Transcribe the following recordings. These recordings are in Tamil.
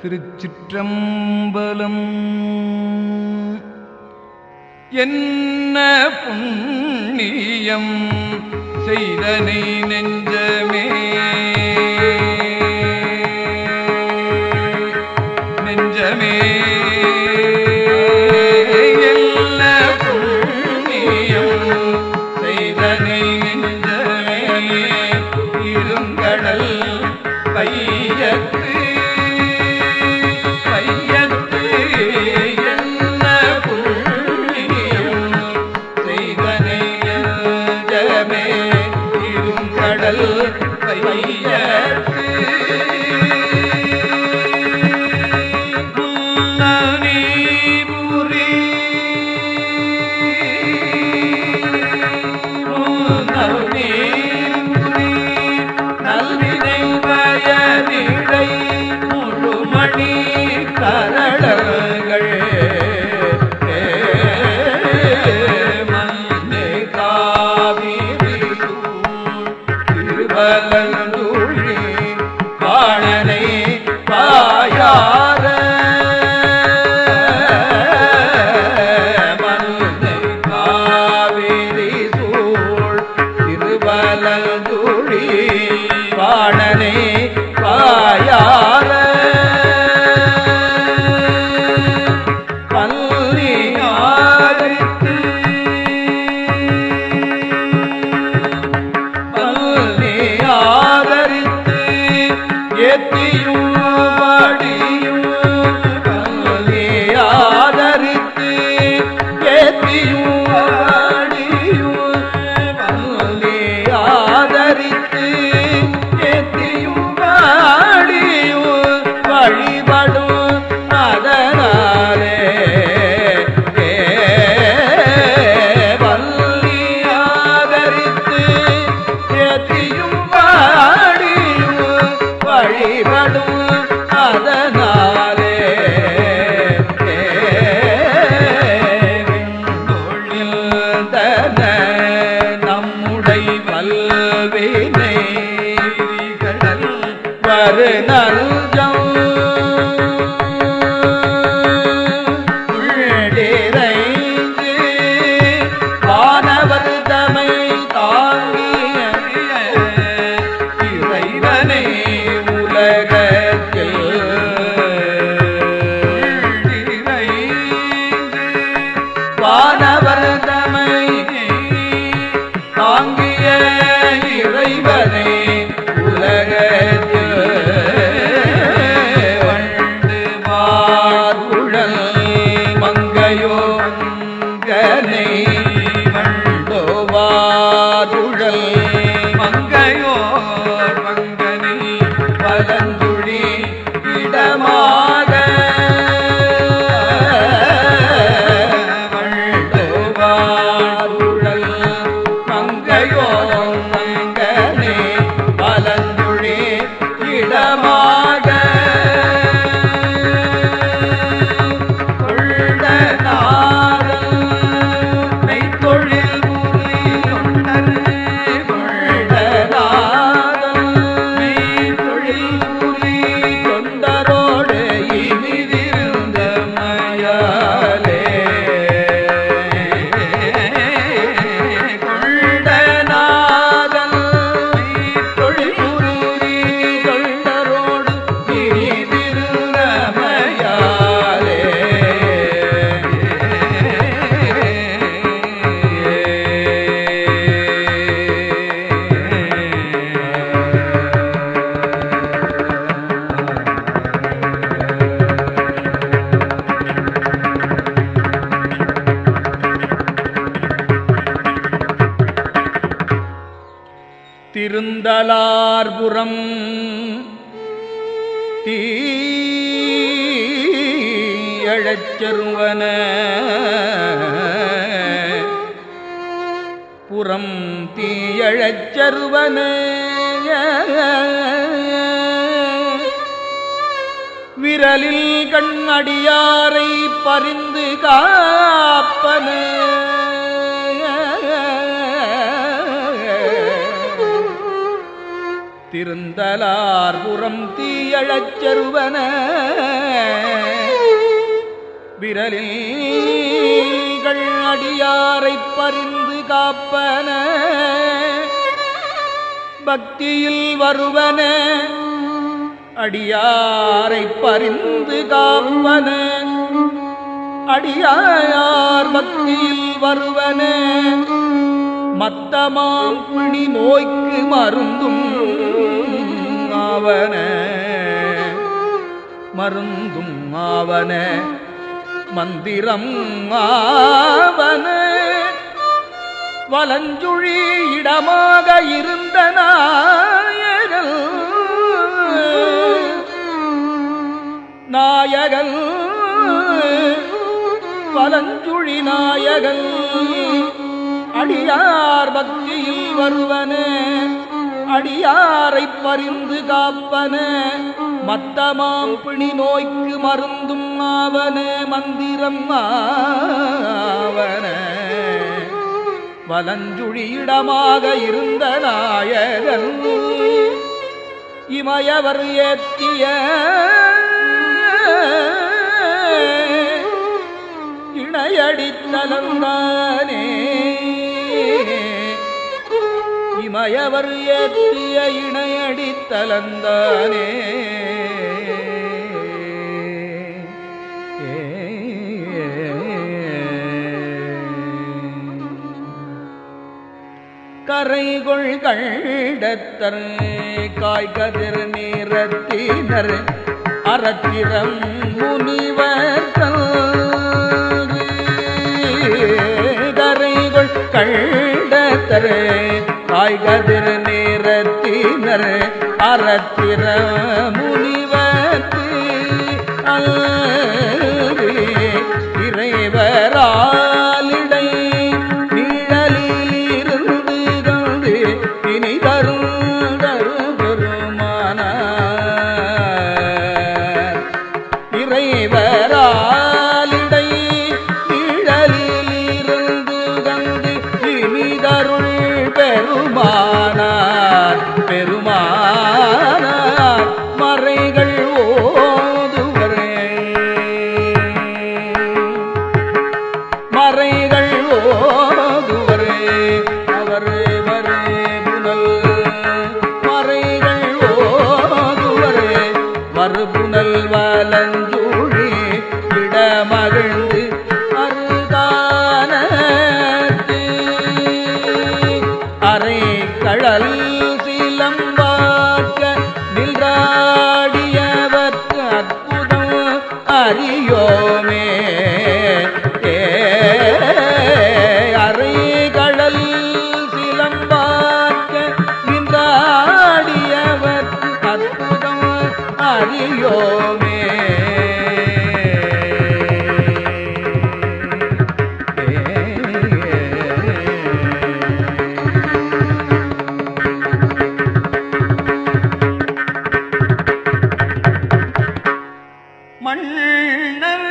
திருச்சிற்றம்பலம் என்ன புண்ணியம் செய்தனை நெஞ்சமே நெஞ்சமே என்ன புண்ணியம் செய்தனை நெஞ்சமே இருங்கடல் பையத்து பையத்து என்ன புண்ணியம் செய்தனை நெஞ்சமே இருங்கடல் பையத்து புரி நல்வினை பயனிடை முழுமணி கரடங்கள் மந்தே காவிரி திருவலந்துழி பாணனை பாயார மந்தை காவிரி சூழ் திருவலந்துழி பாணனை பாயார பள்ளி ஆரித்து பள்ளி ஆதரித்து ஏத்தியும் பாடியும் பள்ளி ஆதரித்து ஏத்தியும் பாடியும் பள்ளி ஆதரித்து ஏத்தியும் பாடியும் வழிபடும் அதனாலே வள்ளி ஆதரித்து ஏத்தியும் பாடியும் வழிபடும் அதனாலே விண்தொழில் தன நம்முடைய வல்வினை கடல் வரு நல்ஜம் உள்ளிறைந்து வானவர் தமை தாங்கிய இறைவனை உலகத்தில் வானவர் தமை தாங்கிய இறைவனை உலகத்தில் வண்டு மாறுழல் மங்கையோ மங்கனை வண்டோ வாருழல் மங்கையோ மங்கனை பலந்துழி இடமாக வண்டோ வாருழல் மங்கையோ மங்கனை பலந்துழி இடமாக திருந்தலார்புறம் தீயழச்செருவன புறம் தீயழச்செருவன விரலில் கண்ணடியாரை பரிந்து காப்பன திருந்தலார் புறம் தீயழச் செருவன விரலில்கள் அடியாரைப் பறிந்து காப்பன பக்தியில் வருவன அடியாரைப் பறிந்து காப்பன அடியார் பக்தியில் வருவன மத்தமாம் பிணி நோய்க்கு மருந்தும் ஆவன மருந்தும் ஆவன மந்திரம் ஆவன வலஞ்சுழி இடமாக இருந்த நாயகன் நாயகன் வலஞ்சுழி நாயகன் அடியார் பக்தியில் வருவன அடியாரைப் பறிந்து காப்பன மத்தமாம் பிணி நோய்க்கு மருந்தும் ஆவன மந்திரம் ஆவன வலஞ்சுழியிடமாக இருந்த நாயகன் இமயவர் ஏத்திய இணையடித்தலந்தானே இமயவர் ஏற்றிய இணையடித்தலந்தானே கரைகொள் கண்டத்தர் காய்கதிர் நீரத்தினர் அறத்திரம் முனிவர் கரைகொள் கண்டத்தர் காய்கதிர் நீரத்தினர் அறத்திர முனிவர்க்கு அல்கு இறைவராலிடை நிழலில் இருந்து கண்டு இனி தரும் பெருமான இறைவராலிடை நிழலில் இருந்து கண்டு இனி தருள் பெருமானார் பெருமானார் மறைகள் ஓதுவரே மறைகள் ஓதுவரே அவரே வரே புனல் மறைகள் ஓதுவரே மறுபுனல் வலஞ்சூழி இடமகிழ்ந்து அருகானத்து அரை கடல் சிலம்பாக்க நின்றாடியவர்க்கு அற்புதம் அறியோமே ஏ அரை கடல் சிலம்பாக்க நின்றாடியவர்க்கு அற்புதம் அறியோமே மன்னர்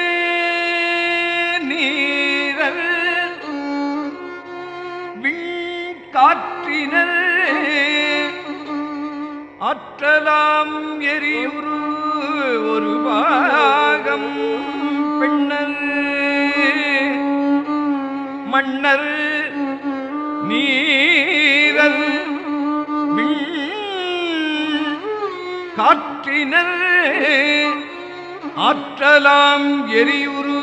நீரர் விண்காற்றினர் ஆற்றலாம் எரியுரு ஒரு பாகம் பெண்ணர் மன்னர் நீரர் விண் காற்றினர் ஆற்றலாம் எரியுரு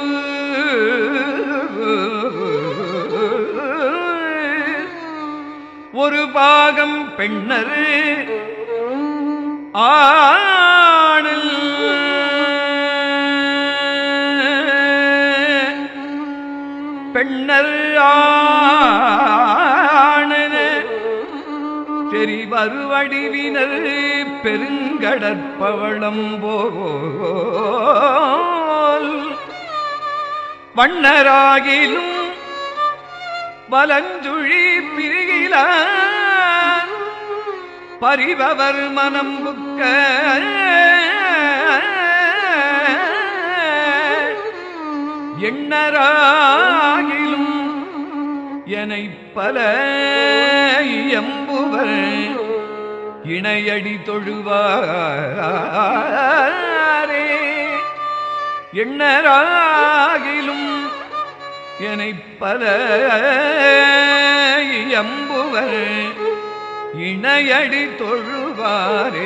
ஒரு பாகம் பெண்ணர் ஆணில் பெண்ணர் ஆணன தெரி வருவடிவினர் பெருங்கடற்பவளம் போல் வண்ணராகிலும் வலஞ்சுழி பிரிகில பரிபவர் மனம் புக்க எண்ணராகிலும் எனை பல எம்புவர் இணையடி தொழுவாரே எண்ணராகிலும் எனை பல எம்புவர் இணையடி தொழுவாரே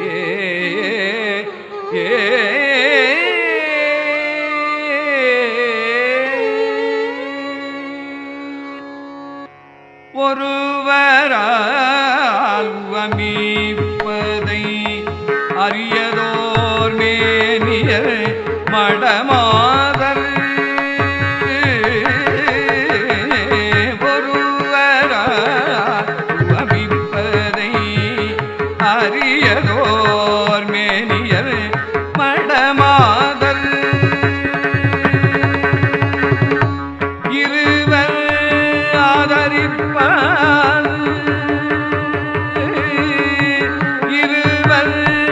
ஏ ஒருவரால் உவமிப்பதை அரியதோர் மேனியர் மடமாதர் ஒருவரால் உவமிப்பதை அரியதோர் மேனியர் மடமாதர் இருவர் ஆதரிப்பார் இருவர்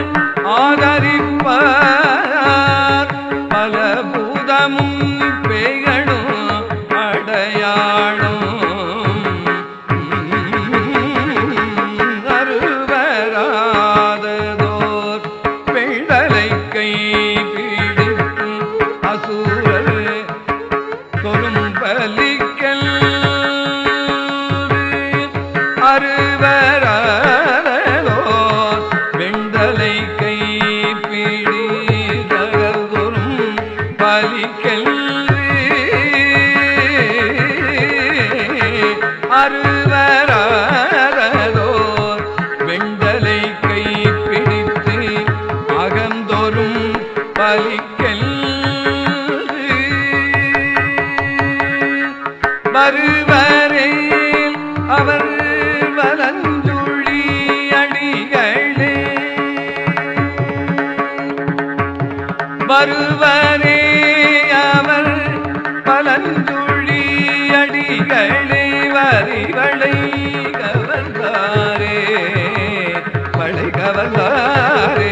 ஆதரிப்பார் பல பூதமும் பேய்களும் அடையாளும் அருவராததோர் பெண்களை கை பீடித்து அசூரர் கொரும்பலிக்கல் அருவரோ வெண்டலை கை பிடிதரும் பலிக்கல் அருவரோ வெண்டலை கை பிடித்து அகந்தோறும் பலிக்கல் வருவரே அவர் வலஞ்சுழி அடிகளே வருவரே அவர் பலஞ்சுழி அடிகளே வரிவளை கவர்ந்தாரே வளை கவர்ந்தாரே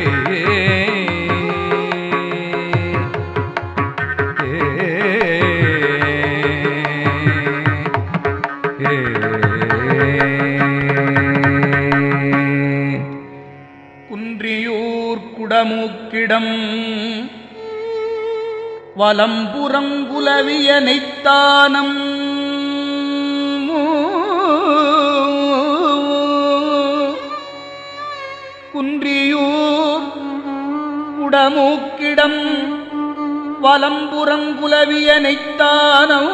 குன்றியூர் குடமூக்கிடம் வலம்புறங்குலவிய நெய்த்தானம் குன்றியூர் குடமூக்கிடம் வலம்புறங்குலவிய நெய்த்தானம்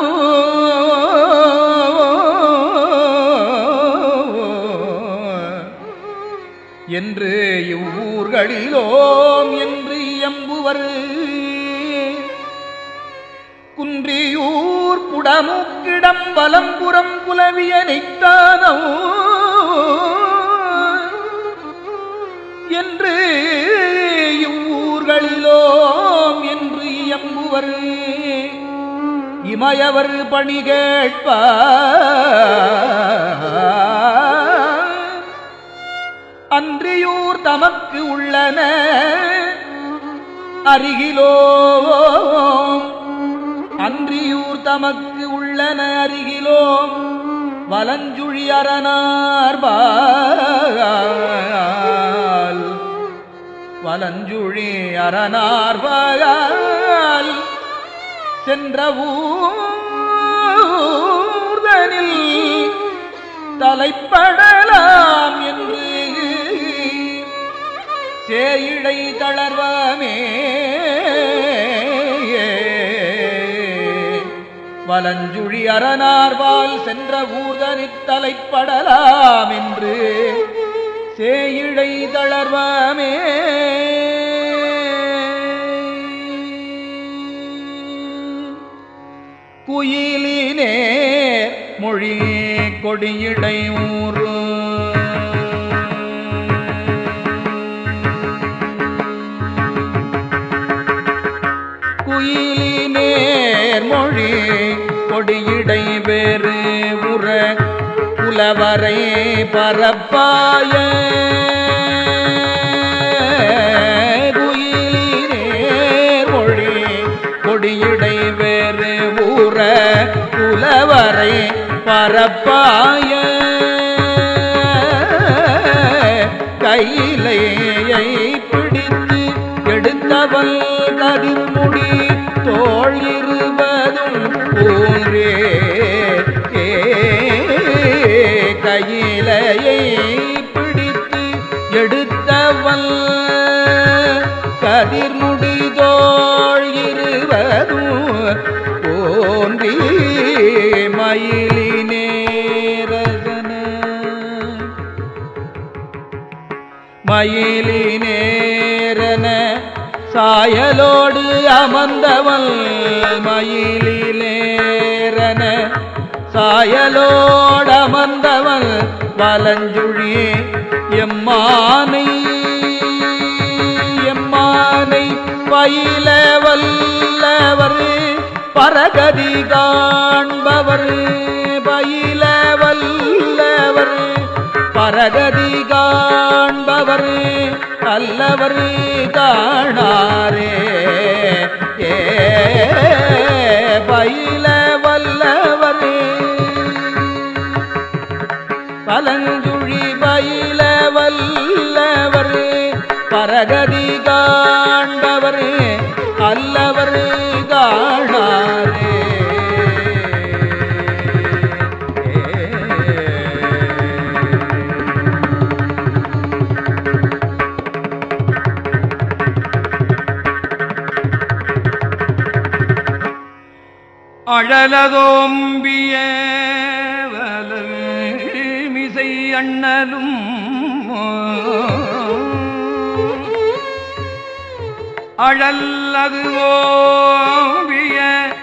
என்று இவ்வூர்களிலோம் என்று எம்புவர் குன்றியூர் புடமுக்கிடம் வலம்புறம் புலவிய நெய்த்தானோ என்று இவ்வூர்களிலோம் என்று எம்புவர் இமயவர் பணி கேட்பார் அன்றியூர் தமக்கு உள்ளன அருகிலோம் அன்றியூர் தமக்கு உள்ளன அருகிலோம் வலஞ்சுழி அரணார்பால் வலஞ்சுழி அரணார்பால் சென்ற ஊர்தனில் தலைப்படலாம் என்று சேயிழை தளர்வமே வலஞ்சுழி அரணார்வால் சென்ற ஊர்தனித் தலைப்படலாம் என்று சேயிழை தளர்வமே குயிலினேர் மொழி கொடியிடை ஊரு குயிலினேர் மொழி கொடியிடை வேறு உற புலவரை பரப்பாய குயிலினேர் மொழி கொடியிடை வேறு ஊற புலவரை பரப்பாய கையிலையை பிடித்து எடுத்தவள் கதிர்முடி தோள் இருபதும் ஊரே ஏ கையிலையை பிடித்து எடுத்தவள் கதிர்முடி தோள் இருவதும் ஓன்றி மயிலினேரகன மயிலினேரன சாயலோடு அமர்ந்தவள் மயிலிலேரன சாயலோடு அமர்ந்தவள் வலஞ்சுழி எம்மானை எம்மானை பயில வல்லவர் பரகதி காண்பவர் பயில வல்லவர் பரகதி காண்பவர் அல்லவர் காணாரே ஏ பயில வல்லவர் பலஞ்சுழி பயில வல்லவர் பரகதி காண்பவர் அல்லவர் காணாரே அழலதோம்பிய வலர் மிசை அண்ணலும் அழல்லது ஓம்பிய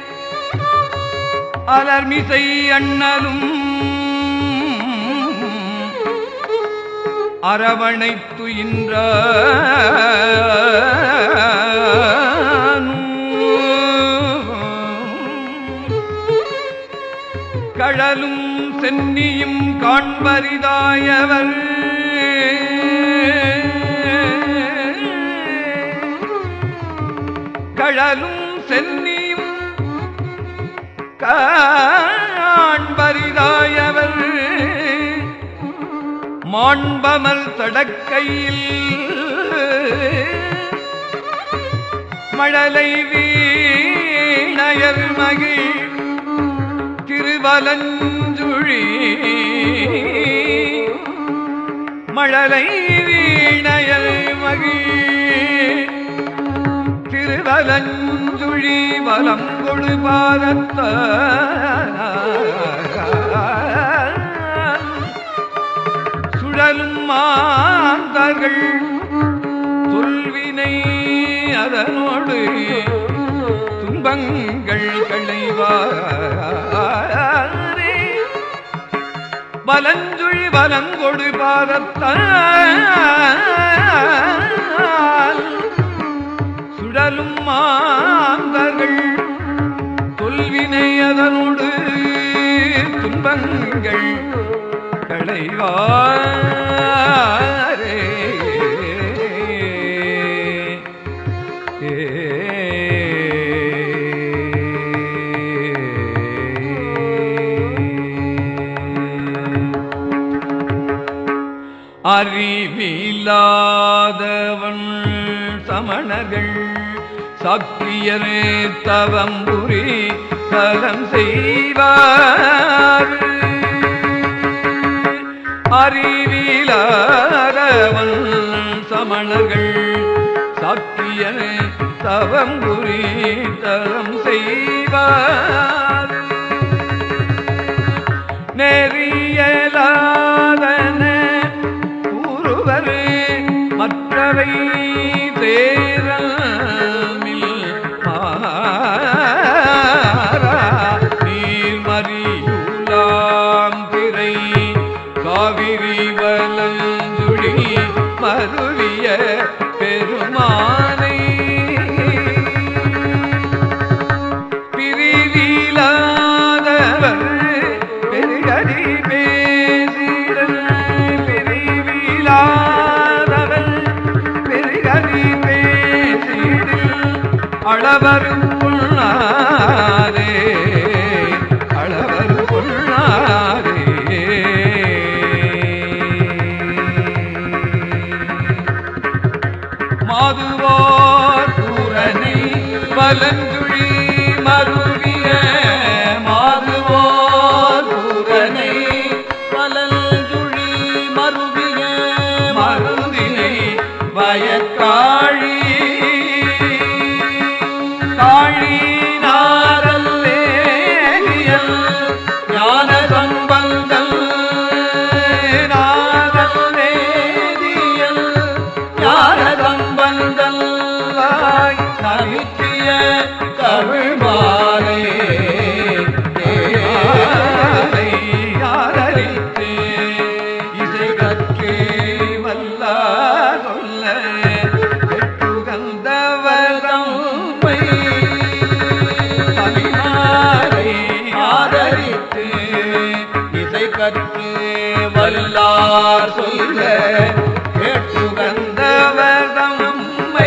அலர்மிசை அண்ணலும் அரவணைத்து இன்ற கழலும் சென்னியும் காண்பரிதாயவர் கழலும் சென்னியும் காண்பரிதாயவர் மாண்பமல் தடக்கையில் மழலை வீணையர் மகிழ் திருவலஞ்சுழி மழலை வீணையல் மகிழ் திருவலஞ்சுழி வலம் கொடு பாதத்த சுழலும் மாந்தர்கள் தொல்வினை அதனோடு துன்பங்கள் களைவாரே பலஞ்சுழி பலங்கொடு பாதத்தால் சுழலும் மாந்தர்கள் தொல்வினை அதனோடு துன்பங்கள் களைவாரே அறிவிலாதவன் சமணர்கள் சக்கியரே தவம்புரி தலம் செய்வார் அறிவிலாதவன் சமணர்கள் சக்கியரே தவம்புரி தலம் செய்வார் நெறியலாதன கூறுவர் மற்றவை தேரமில் மாறா நீர்மறியுலாம் திரை காவிரி வலஞ்சுழி மருவிய பெருமானை பிரிவிலாதவர் பெருகதி பேசிடல் பிரிவிலாதவர் பெருகதி பேசிடில் அளவரும் பொண்ணாரே அளவரும் பொண்ணாரே வலஞ்சுழி மருவிய மாதுவோர் பூரனை பலஞ்சுழி மருவிய மருந்தினை வயக்காழி காழி நாரல்லேனியல் ஞான சம்பந்தம் நாரல்லேனியல் ஞான சம்பந்தம் நவிற்றிய தமிழ்மாலை ஆதரித்து இசை கற்கே வல்லா சொல்ல கந்தவரம்மை தமிழ்மாலை ஆதரித்து இசை கற்று வல்லார் சொல்ல கேட்டு கந்தவரம்மை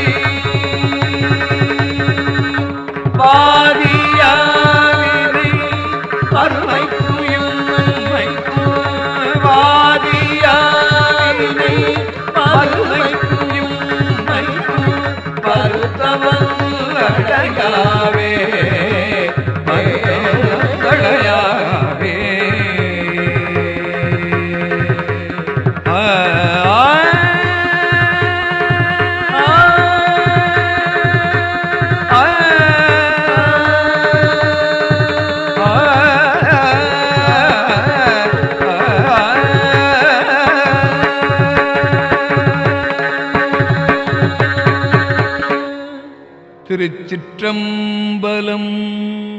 பாதியாரை அருமைக்கும் இம்மைக்கும் வாதியாரை அருமைக்கும் இம்மைக்கும் பருத்தவன் அடையாவே அடையாவே திருச்சிற்றம்பலம்